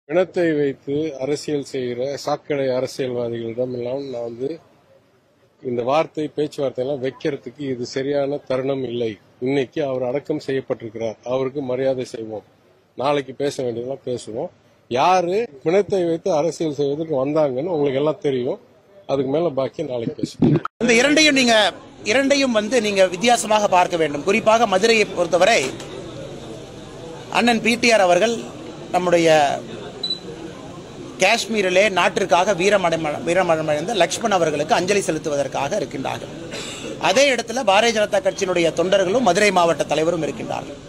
பிணத்தை வைத்து அரசியல் செய்கிற சாக்கடை அரசியல்வாதிகளிடம் எல்லாம் நான் வந்து இந்த வார்த்தை பேச்சுவார்த்தை எல்லாம் வைக்கிறதுக்கு இது சரியான தருணம் இல்லை இன்னைக்கு அவர் அடக்கம் செய்யப்பட்டிருக்கிறார் அவருக்கு மரியாதை செய்வோம் நாளைக்கு பேச வேண்டியதெல்லாம் பேசுவோம் யாரு பிணத்தை வைத்து அரசியல் செய்வதற்கு வந்தாங்கன்னு உங்களுக்கு எல்லாம் தெரியும் அதுக்கு மேல பாக்கி நாளைக்கு பேசுவோம் இந்த இரண்டையும் நீங்க இரண்டையும் வந்து நீங்க வித்தியாசமாக பார்க்க வேண்டும் குறிப்பாக மதுரையை பொறுத்தவரை அண்ணன் பிடிஆர் அவர்கள் நம்முடைய காஷ்மீரிலே நாட்டிற்காக வீரமடை வீரமடைந்த லக்ஷ்மண் அவர்களுக்கு அஞ்சலி செலுத்துவதற்காக இருக்கின்றார்கள் அதே இடத்துல பாரதிய ஜனதா கட்சியினுடைய தொண்டர்களும் மதுரை மாவட்ட தலைவரும் இருக்கின்றார்கள்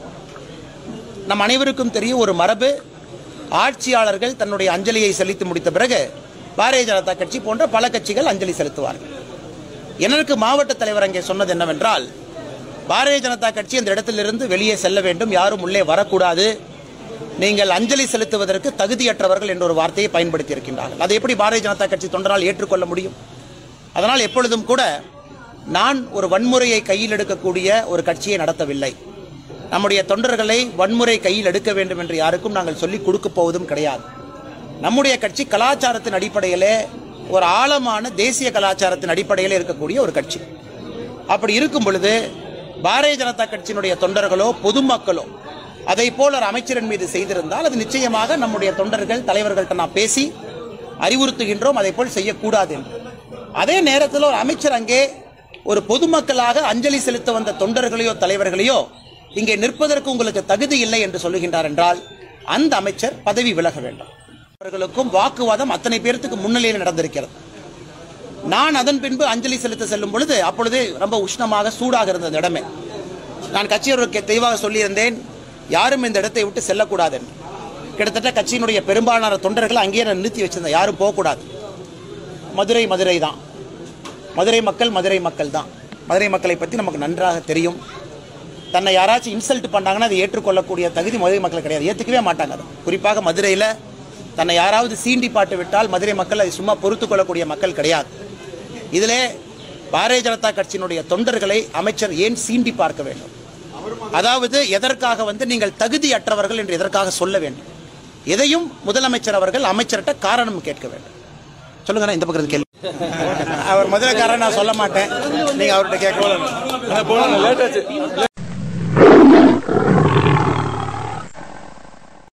நம் அனைவருக்கும் தெரியும் ஒரு மரபு ஆட்சியாளர்கள் தன்னுடைய அஞ்சலியை செலுத்தி முடித்த பிறகு பாரதிய ஜனதா கட்சி போன்ற பல கட்சிகள் அஞ்சலி செலுத்துவார்கள் எனக்கு மாவட்ட தலைவர் அங்கே சொன்னது என்னவென்றால் பாரதிய ஜனதா கட்சி அந்த இடத்திலிருந்து வெளியே செல்ல வேண்டும் யாரும் உள்ளே வரக்கூடாது நீங்கள் அஞ்சலி செலுத்துவதற்கு தகுதியற்றவர்கள் என்ற ஒரு வார்த்தையை பயன்படுத்தி இருக்கின்றார்கள் அதை எப்படி பாரதிய ஜனதா கட்சி தொண்டரால் ஏற்றுக்கொள்ள முடியும் அதனால் எப்பொழுதும் கூட நான் ஒரு வன்முறையை கையில் எடுக்கக்கூடிய ஒரு கட்சியை நடத்தவில்லை நம்முடைய தொண்டர்களை வன்முறை கையில் எடுக்க வேண்டும் என்று யாருக்கும் நாங்கள் சொல்லிக் கொடுக்க போவதும் கிடையாது நம்முடைய கட்சி கலாச்சாரத்தின் அடிப்படையிலே ஒரு ஆழமான தேசிய கலாச்சாரத்தின் அடிப்படையில் இருக்கக்கூடிய ஒரு கட்சி அப்படி இருக்கும் பொழுது பாரதிய ஜனதா கட்சியினுடைய தொண்டர்களோ பொதுமக்களோ அதை போல ஒரு அமைச்சரின் மீது செய்திருந்தால் அது நிச்சயமாக நம்முடைய தொண்டர்கள் தலைவர்கள்ட்ட நான் பேசி அறிவுறுத்துகின்றோம் அதை போல் செய்யக்கூடாது என்று அதே நேரத்தில் ஒரு அமைச்சர் அங்கே ஒரு பொதுமக்களாக அஞ்சலி செலுத்த வந்த தொண்டர்களையோ தலைவர்களையோ இங்கே நிற்பதற்கு உங்களுக்கு தகுதி இல்லை என்று சொல்லுகின்றார் என்றால் அந்த அமைச்சர் பதவி விலக வேண்டும் அவர்களுக்கும் வாக்குவாதம் அத்தனை பேர்த்துக்கு முன்னிலையில் நடந்திருக்கிறது நான் அதன் பின்பு அஞ்சலி செலுத்த செல்லும் பொழுது அப்பொழுது ரொம்ப உஷ்ணமாக சூடாக இருந்த அந்த இடமே நான் கட்சியவருக்கு தெளிவாக சொல்லியிருந்தேன் யாரும் இந்த இடத்தை விட்டு செல்லக்கூடாது என்று கிட்டத்தட்ட கட்சியினுடைய பெரும்பாலான தொண்டர்கள் அங்கேயே நான் நிறுத்தி வச்சிருந்தேன் யாரும் போகக்கூடாது மதுரை மதுரை தான் மதுரை மக்கள் மதுரை மக்கள் தான் மதுரை மக்களை பற்றி நமக்கு நன்றாக தெரியும் தன்னை யாராச்சும் இன்சல்ட் பண்ணாங்கன்னா அதை ஏற்றுக்கொள்ளக்கூடிய தகுதி மதுரை மக்கள் கிடையாது ஏற்றுக்கவே மாட்டாங்க அது குறிப்பாக மதுரையில் தன்னை யாராவது சீண்டி பாட்டு விட்டால் மதுரை மக்கள் அதை சும்மா பொறுத்து கொள்ளக்கூடிய மக்கள் கிடையாது இதிலே பாரதிய ஜனதா கட்சியினுடைய தொண்டர்களை அமைச்சர் ஏன் சீண்டி பார்க்க வேண்டும் அதாவது எதற்காக வந்து நீங்கள் தகுதியற்றவர்கள் என்று எதற்காக சொல்ல வேண்டும் எதையும் முதலமைச்சர் அவர்கள் அமைச்சர்கிட்ட காரணம் கேட்க வேண்டும் சொல்லுங்க நான் இந்த பக்கத்து கேள்வி அவர் மதுரைக்காரன் நான் சொல்ல மாட்டேன் நீங்க அவர்கிட்ட கேட்கலாம்